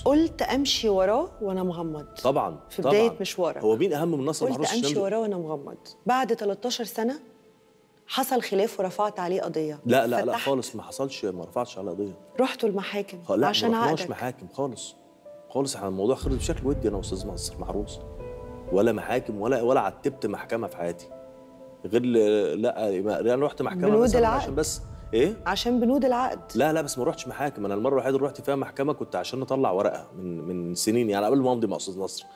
قلت امشي وراه وانا مغمض طبعا في طبعاً. بداية مشوارك. هو مين اهم من نصر قلت محروس امشي الشاملي؟ وراه وانا مغمض بعد 13 سنه حصل خلاف ورفعت عليه قضيه لا لا لا فتحت. خالص ما حصلش ما رفعتش على قضيه رحتوا المحاكم خ- لا عشان ما رحناش عقدك محاكم خالص خالص احنا الموضوع خلص بشكل ودي انا واستاذ نصر محروس ولا محاكم ولا ولا عتبت محكمه في حياتي غير ل- لا ما- انا رحت محكمه بنود مثلا العقد. عشان بس ايه عشان بنود العقد لا لا بس ما رحتش محاكم انا المره الوحيده اللي رحت فيها محكمه كنت عشان نطلع ورقه من من سنين يعني قبل ما امضي مع استاذ نصر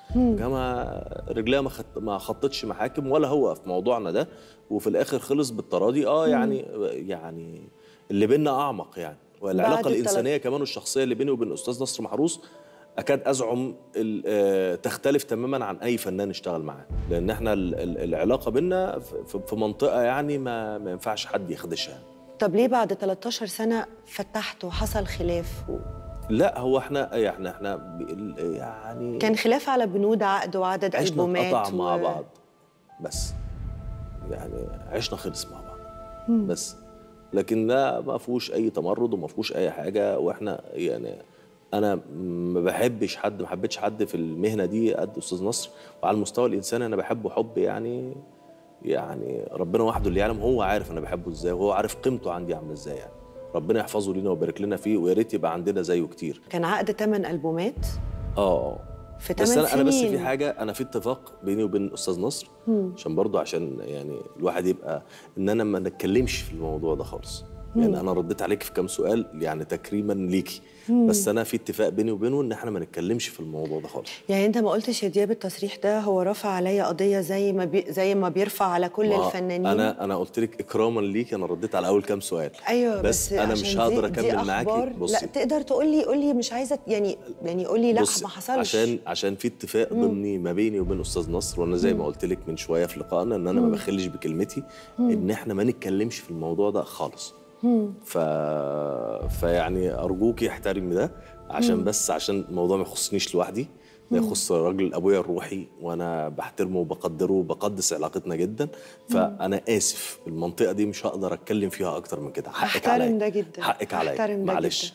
كما رجليها ما خط ما خطتش محاكم ولا هو في موضوعنا ده وفي الاخر خلص بالتراضي اه يعني يعني اللي بينا اعمق يعني والعلاقه بعد التلات- الانسانيه كمان والشخصيه اللي بيني وبين الاستاذ نصر محروس اكاد ازعم ال- آه، تختلف تماما عن اي فنان اشتغل معاه لان احنا ال- ال- العلاقه بينا في- في منطقه يعني ما ما ينفعش حد يخدشها طب ليه بعد 13 سنه فتحت وحصل خلاف و... لا هو احنا احنا احنا ب- يعني كان خلاف على بنود عقد وعدد عشنا البومات انقطع مع و- بعض بس يعني عشنا خلص مع بعض بس لكن ده ما فيهوش اي تمرد وما فيهوش اي حاجه واحنا يعني انا ما بحبش حد ما حبيتش حد في المهنه دي قد استاذ نصر وعلى المستوى الانساني انا بحبه حب يعني يعني ربنا وحده اللي يعلم هو عارف انا بحبه ازاي وهو عارف قيمته عندي عامله ازاي يعني ربنا يحفظه لينا ويبارك لنا فيه ويا ريت يبقى عندنا زيه كتير كان عقد 8 البومات اه اه في بس 8 انا انا بس سنين. في حاجه انا في اتفاق بيني وبين استاذ نصر عشان برضه عشان يعني الواحد يبقى ان انا ما نتكلمش في الموضوع ده خالص يعني انا رديت عليك في كام سؤال يعني تكريما ليكي بس انا في اتفاق بيني وبينه ان احنا ما نتكلمش في الموضوع ده خالص يعني انت ما قلتش يا دياب التصريح ده هو رفع عليا قضيه زي ما بي... زي ما بيرفع على كل ما الفنانين انا انا قلت لك اكراما ليك انا رديت على اول كام سؤال ايوه بس, بس, انا عشان مش دي- هقدر دي اكمل معاكي أخبار. لا بصي تقدر تقول لي قول لي مش عايزه يعني يعني قول لي لا بص ما حصلش عشان عشان في اتفاق ضمني ما بيني وبين استاذ نصر وانا زي ما قلت لك من شويه في لقائنا ان انا ما بخلش بكلمتي ان احنا ما نتكلمش في الموضوع ده خالص ف... فيعني ارجوكي احترمي ده عشان بس عشان الموضوع ما يخصنيش لوحدي ده يخص راجل ابويا الروحي وانا بحترمه وبقدره وبقدس علاقتنا جدا فانا اسف المنطقه دي مش هقدر اتكلم فيها اكتر من كده حقك أحترم عليا ده جدا. حقك عليا أحترم ده معلش جدا.